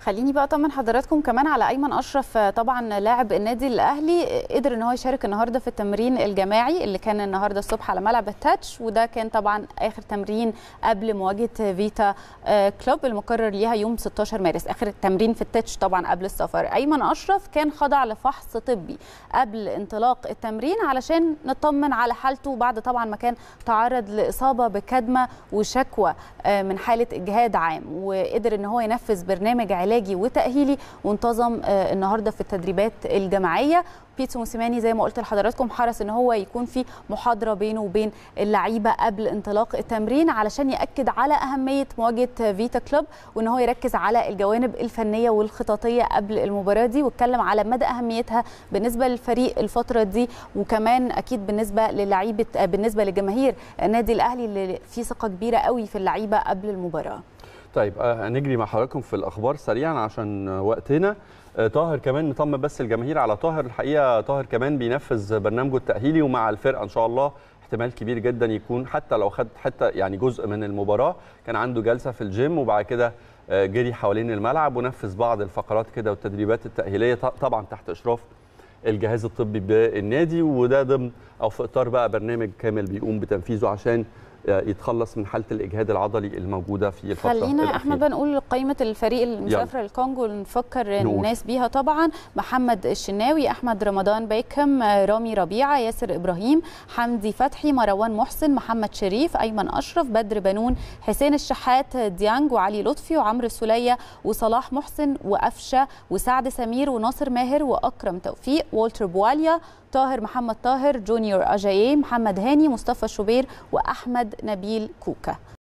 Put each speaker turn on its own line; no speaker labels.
خليني بقى اطمن حضراتكم كمان على ايمن اشرف طبعا لاعب النادي الاهلي قدر ان هو يشارك النهارده في التمرين الجماعي اللي كان النهارده الصبح على ملعب التاتش وده كان طبعا اخر تمرين قبل مواجهه فيتا كلوب المقرر ليها يوم 16 مارس اخر تمرين في التاتش طبعا قبل السفر ايمن اشرف كان خضع لفحص طبي قبل انطلاق التمرين علشان نطمن على حالته بعد طبعا ما كان تعرض لاصابه بكدمه وشكوى من حاله اجهاد عام وقدر ان هو ينفذ برنامج علاجي وتاهيلي وانتظم النهارده في التدريبات الجماعيه بيتسو موسيماني زي ما قلت لحضراتكم حرص ان هو يكون في محاضره بينه وبين اللعيبه قبل انطلاق التمرين علشان ياكد على اهميه مواجهه فيتا كلوب وان هو يركز على الجوانب الفنيه والخططيه قبل المباراه دي واتكلم على مدى اهميتها بالنسبه للفريق الفتره دي وكمان اكيد بالنسبه للعيبه بالنسبه لجماهير النادي الاهلي اللي في ثقه كبيره قوي في اللعيبه قبل المباراه
طيب هنجري مع حضراتكم في الاخبار سريعا عشان وقتنا طاهر كمان نطمن بس الجماهير على طاهر الحقيقه طاهر كمان بينفذ برنامجه التاهيلي ومع الفرقه ان شاء الله احتمال كبير جدا يكون حتى لو خد حتى يعني جزء من المباراه كان عنده جلسه في الجيم وبعد كده جري حوالين الملعب ونفذ بعض الفقرات كده والتدريبات التاهيليه طبعا تحت اشراف الجهاز الطبي بالنادي وده ضمن او في اطار بقى برنامج كامل بيقوم بتنفيذه عشان يتخلص من حاله الاجهاد العضلي الموجوده في الفتره
خلينا الأخيرة. احمد بقى نقول قائمه الفريق المسافره للكونغو نفكر الناس بيها طبعا محمد الشناوي احمد رمضان بيكم رامي ربيعه ياسر ابراهيم حمدي فتحي مروان محسن محمد شريف ايمن اشرف بدر بنون حسين الشحات ديانج وعلي لطفي وعمرو السوليه وصلاح محسن وقفشه وسعد سمير وناصر ماهر واكرم توفيق والتر بواليا طاهر محمد طاهر جونيور اجاييه محمد هاني مصطفى شوبير واحمد نبيل كوكا